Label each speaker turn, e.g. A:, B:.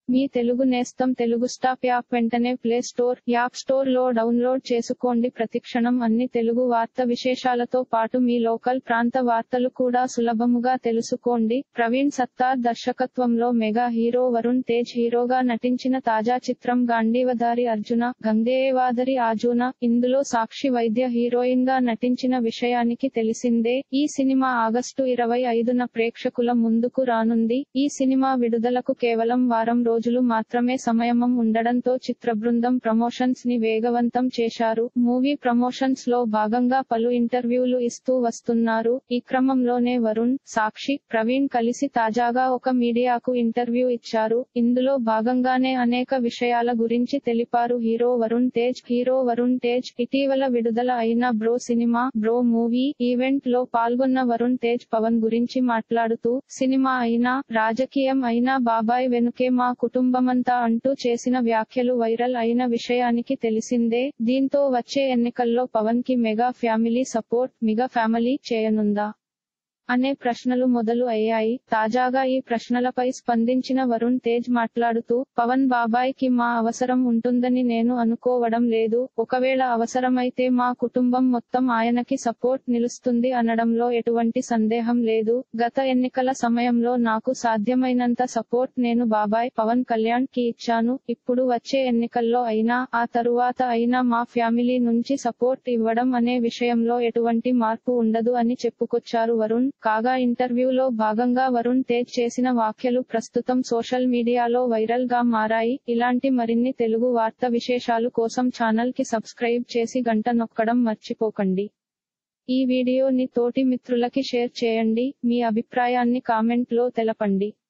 A: మీ తెలుగు నేస్తం Telugu stop app వెంటనే play store app store లో డౌన్లోడ్ చేసుకోండి ప్రతిక్షణం అన్ని తెలుగు వార్త విశేషాలతో పాటు మీ లోకల్ ప్రాంత వార్తలు కూడా సులభముగా తెలుసుకోండి ప్రవీణ్ సత్తార్ దర్శకత్వంలో మెగా హీరో వరుణ్ తేజ్ హీరోగా నటించిన తాజా చిత్రం గాంధీవదారి అర్జున గంగేయవాదరి ఆజున ఇందులో సాక్షి వైద్య హీరోయిన్ గా నటించిన విషయానికి తెలిసిందే ఈ సినిమా ఆగస్టు ఇరవై ఐదున ప్రేక్షకుల ముందుకు రానుంది ఈ సినిమా విడుదలకు కేవలం వారం రోజులు మాత్రమే సమయమం ఉండడంతో చిత్ర బృందం ప్రమోషన్స్ ని వేగవంతం చేశారు మూవీ ప్రమోషన్స్ లో భాగంగా పలు ఇంటర్వ్యూలు ఇస్తూ వస్తున్నారు ఈ క్రమంలోనే వరుణ్ సాక్షి ప్రవీణ్ కలిసి తాజాగా ఒక మీడియాకు ఇంటర్వ్యూ ఇచ్చారు ఇందులో భాగంగానే అనేక విషయాల గురించి తెలిపారు హీరో వరుణ్ తేజ్ హీరో వరుణ్ తేజ్ ఇటీవల విడుదల అయిన Bro cinema Bro movie event లో పాల్గొన్న వరుణ్ తేజ్ పవన్ గురించి మాట్లాడుతూ సినిమా అయినా రాజకీయం అయినా బాబాయ్ వెనుకే మా కుటుంబమంతా అంటూ చేసిన వ్యాఖ్యలు వైరల్ అయిన విషయానికి తెలిసిందే దీంతో వచ్చే ఎన్నికల్లో పవన్ కి mega family support mega family చేయనుందా అనే ప్రశ్నలు మొదలు అయ్యాయి తాజాగా ఈ ప్రశ్నలపై స్పందించిన వరుణ్ తేజ్ మాట్లాడుతూ పవన్ బాబాయ్ కి మా అవసరం ఉంటుందని నేను అనుకోవడం లేదు ఒకవేళ అవసరమైతే మా కుటుంబం మొత్తం ఆయనకి సపోర్ట్ నిలుస్తుంది అనడంలో ఎటువంటి సందేహం లేదు గత ఎన్నికల సమయంలో నాకు సాధ్యమైనంత సపోర్ట్ నేను బాబాయ్ పవన్ కళ్యాణ్ కి ఇచ్చాను ఇప్పుడు వచ్చే ఎన్నికల్లో అయినా ఆ తరువాత అయినా మా ఫ్యామిలీ నుంచి సపోర్ట్ ఇవ్వడం అనే విషయంలో ఎటువంటి మార్పు ఉండదు అని చెప్పుకొచ్చారు వరుణ్ కాగా ఇంటర్వ్యూలో భాగంగా వరుణ్ తేజ్ చేసిన వ్యాఖ్యలు ప్రస్తుతం సోషల్ మీడియాలో వైరల్ గా మారాయి ఇలాంటి మరిన్ని తెలుగు వార్త విశేషాలు కోసం ఛానల్ కి సబ్స్క్రైబ్ చేసి గంట నొక్కడం మర్చిపోకండి ఈ వీడియోని తోటి మిత్రులకి షేర్ చేయండి మీ అభిప్రాయాన్ని కామెంట్ లో తెలపండి